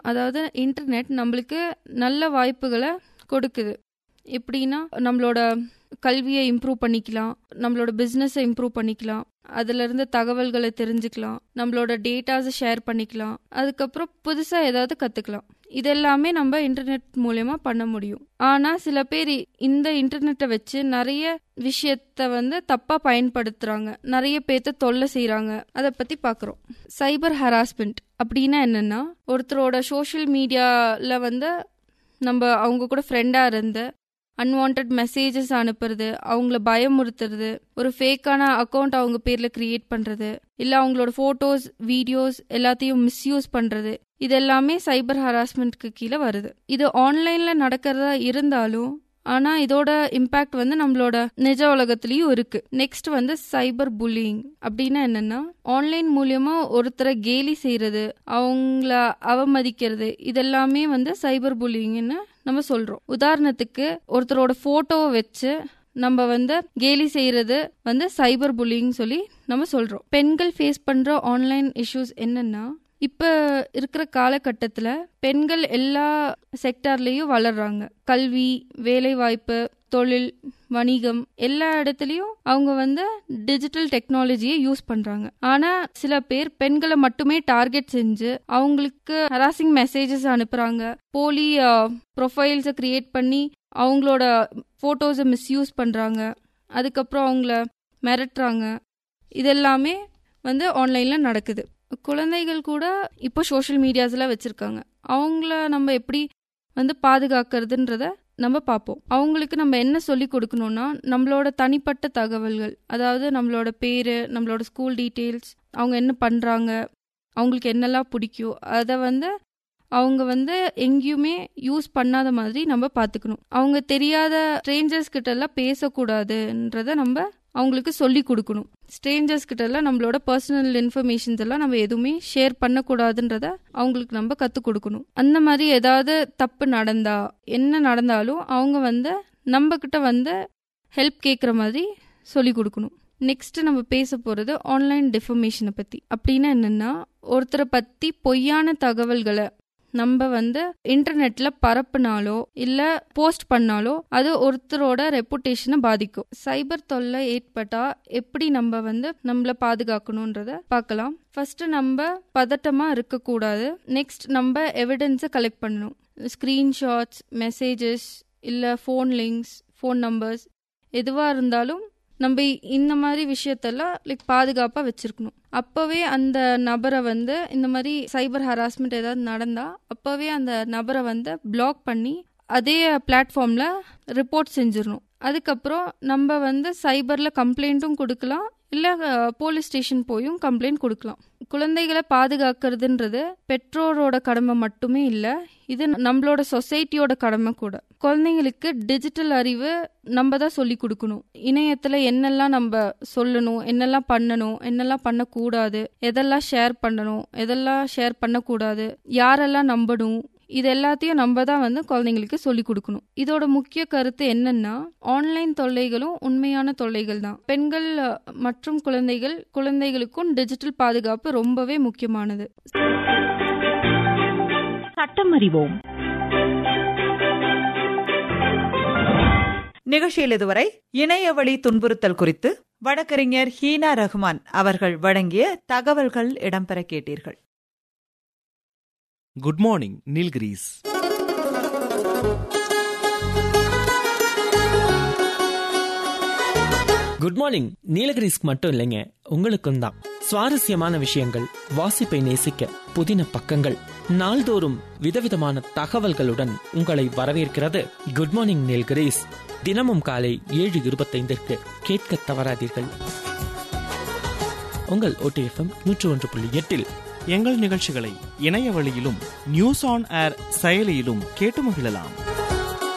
அதாவது இன்டர்நெட் நம்மளுக்கு நல்ல வாய்ப்புகளை கொடுக்குது எப்படின்னா நம்மளோட கல்வியை இம்ப்ரூவ் பண்ணிக்கலாம் நம்மளோட பிஸ்னஸை இம்ப்ரூவ் பண்ணிக்கலாம் அதுல இருந்து தகவல்களை தெரிஞ்சுக்கலாம் நம்மளோட டேட்டாஸை ஷேர் பண்ணிக்கலாம் அதுக்கப்புறம் புதுசா ஏதாவது கத்துக்கலாம் இதெல்லாமே நம்ம இன்டர்நெட் மூலயமா பண்ண முடியும் ஆனா சில பேர் இந்த இன்டர்நெட்டை வச்சு நிறைய விஷயத்த வந்து தப்பா பயன்படுத்துறாங்க நிறைய பேர்த்த தொல்லை செய்யறாங்க அதை பத்தி பாக்குறோம் சைபர் ஹராஸ்மெண்ட் அப்படின்னா என்னன்னா ஒருத்தரோட சோஷியல் மீடியால வந்து நம்ம அவங்க கூட ஃப்ரெண்டா இருந்து அன்வான்ட் மெசேஜஸ் அனுப்புறது அவங்கள பயமுறுத்துறது ஒரு ஃபேக்கான அக்கௌண்ட் அவங்க பேர்ல கிரியேட் பண்றது இல்ல அவங்களோட போட்டோஸ் வீடியோஸ் எல்லாத்தையும் மிஸ்யூஸ் பண்றது இது எல்லாமே சைபர் ஹராஸ்மெண்ட்க்கு கீழே வருது இது ஆன்லைன்ல நடக்கிறதா இருந்தாலும் ஆனா இதோட இம்பாக்ட் வந்து நம்மளோட நிஜ உலகத்திலயும் இருக்கு நெக்ஸ்ட் வந்து சைபர் புல்லிங் அப்படின்னா என்னன்னா ஆன்லைன் மூலியமா ஒருத்தரை கேலி செய்யறது அவங்கள அவமதிக்கிறது இதெல்லாமே வந்து சைபர் புல்லிங்னு நம்ம சொல்றோம் உதாரணத்துக்கு ஒருத்தரோட போட்டோவை வச்சு நம்ம வந்து கேலி செய்யறது வந்து சைபர் புல்லிங் சொல்லி நம்ம சொல்றோம் பெண்கள் ஃபேஸ் பண்ற ஆன்லைன் இஷ்யூஸ் என்னன்னா இப்ப இருக்கிற காலகட்டத்துல பெண்கள் எல்லா செக்டார்லயும் வளர்றாங்க கல்வி வேலை வாய்ப்பு தொழில் வணிகம் எல்லா இடத்துலயும் அவங்க வந்து டிஜிட்டல் டெக்னாலஜியை யூஸ் பண்றாங்க ஆனா சில பேர் பெண்களை மட்டுமே டார்கெட் செஞ்சு அவங்களுக்கு ஹராசிங் மெசேஜஸ் அனுப்புறாங்க போலி ப்ரொஃபைல்ஸை கிரியேட் பண்ணி அவங்களோட போட்டோஸை மிஸ்யூஸ் பண்றாங்க அதுக்கப்புறம் அவங்கள மிரட்டுறாங்க இதெல்லாமே வந்து ஆன்லைன்ல நடக்குது குழந்தைகள் கூட இப்போ சோஷியல் மீடியாஸ்லாம் வச்சிருக்காங்க அவங்கள நம்ம எப்படி வந்து பாதுகாக்கிறதுன்றத நம்ம பார்ப்போம் அவங்களுக்கு நம்ம என்ன சொல்லி கொடுக்கணும்னா நம்மளோட தனிப்பட்ட தகவல்கள் அதாவது நம்மளோட பேர் நம்மளோட ஸ்கூல் டீட்டெயில்ஸ் அவங்க என்ன பண்ணுறாங்க அவங்களுக்கு என்னெல்லாம் பிடிக்கும் அதை வந்து அவங்க வந்து எங்கேயுமே யூஸ் பண்ணாத மாதிரி நம்ம பார்த்துக்கணும் அவங்க தெரியாத ஸ்ட்ரேஞ்சர்ஸ் கிட்ட எல்லாம் பேசக்கூடாதுன்றத நம்ம அவங்களுக்கு சொல்லி கொடுக்கணும் ஸ்ட்ரேஞ்சர்ஸ் கிட்ட எல்லாம் நம்மளோட பர்சனல் இன்ஃபர்மேஷன்ஸ் எல்லாம் நம்ம எதுவுமே ஷேர் பண்ணக்கூடாதுன்றத அவங்களுக்கு நம்ம கற்றுக் கொடுக்கணும் அந்த மாதிரி ஏதாவது தப்பு நடந்தா என்ன நடந்தாலும் அவங்க வந்து நம்ம கிட்ட வந்து ஹெல்ப் கேட்குற மாதிரி சொல்லி கொடுக்கணும் நெக்ஸ்ட் நம்ம பேச போறது ஆன்லைன் டிஃபர்மேஷனை பத்தி அப்படின்னா என்னன்னா ஒருத்தரை பத்தி பொய்யான தகவல்களை நம்ம வந்து இன்டர்நெட்ல பரப்புனாலோ இல்ல போஸ்ட் பண்ணாலோ அது ஒருத்தரோட ரெப்புடேஷனை பாதிக்கும் சைபர் தொல்லை ஏற்பட்டா எப்படி நம்ம வந்து நம்மள பாதுகாக்கணும்ன்றத பார்க்கலாம் ஃபர்ஸ்ட் நம்ம பதட்டமா இருக்கக்கூடாது நெக்ஸ்ட் நம்ம எவிடன்ஸை கலெக்ட் பண்ணணும் ஸ்கிரீன்ஷாட்ஸ் மெசேஜஸ் இல்ல ஃபோன் லிங்க்ஸ் ஃபோன் நம்பர்ஸ் எதுவா இருந்தாலும் நம்ம இந்த மாதிரி விஷயத்தெல்லாம் லைக் பாதுகாப்பாக வச்சிருக்கணும் அப்போவே அந்த நபரை வந்து இந்த மாதிரி சைபர் ஹராஸ்மெண்ட் ஏதாவது நடந்தா அப்போவே அந்த நபரை வந்து பிளாக் பண்ணி அதே பிளாட்ஃபார்மில் ரிப்போர்ட் செஞ்சிடணும் அதுக்கப்புறம் நம்ம வந்து சைபரில் கம்ப்ளைண்ட்டும் கொடுக்கலாம் இல்லை போலீஸ் ஸ்டேஷன் போயும் கம்ப்ளைண்ட் கொடுக்கலாம் குழந்தைகளை பாதுகாக்கிறதுன்றது பெற்றோரோட கடமை மட்டுமே இல்லை இது நம்மளோட சொசைட்டியோட கடமை கூட குழந்தைங்களுக்கு டிஜிட்டல் அறிவு நம்ம தான் சொல்லி கொடுக்கணும் இணையத்தில் என்னெல்லாம் நம்ம சொல்லணும் என்னெல்லாம் பண்ணணும் என்னெல்லாம் பண்ணக்கூடாது எதெல்லாம் ஷேர் பண்ணணும் எதெல்லாம் ஷேர் பண்ணக்கூடாது யாரெல்லாம் நம்பணும் இது எல்லாத்தையும் நம்ம தான் வந்து குழந்தைங்களுக்கு சொல்லி கொடுக்கணும் இதோட முக்கிய கருத்து என்னன்னா ஆன்லைன் தொல்லைகளும் உண்மையான தொல்லைகள் தான் பெண்கள் மற்றும் குழந்தைகள் குழந்தைகளுக்கும் டிஜிட்டல் பாதுகாப்பு ரொம்பவே முக்கியமானது சட்டம் அறிவோம் நிகழ்ச்சியில் இதுவரை இணையவழி துன்புறுத்தல் குறித்து வழக்கறிஞர் ஹீனா ரஹ்மான் அவர்கள் வழங்கிய தகவல்கள் இடம்பெற கேட்டீர்கள் good morning Nilgiris good morning நீலகிரிஸ்க்கு மட்டும் இல்லைங்க உங்களுக்கும் தான் சுவாரஸ்யமான விஷயங்கள் வாசிப்பை நேசிக்க புதின பக்கங்கள் நாள்தோறும் விதவிதமான தகவல்களுடன் உங்களை வரவேற்கிறது குட் மார்னிங் நீல்கிரிஸ் தினமும் காலை ஏழு இருபத்தைந்திற்கு கேட்க தவறாதீர்கள் உங்கள் ஓடிஎஃப்எம் நூற்று ஒன்று புள்ளி எட்டில் எங்கள் நிகழ்ச்சிகளை இணைய வழியிலும் நியூஸ் ஆன் ஏர் செயலியிலும் கேட்டு மகிழலாம்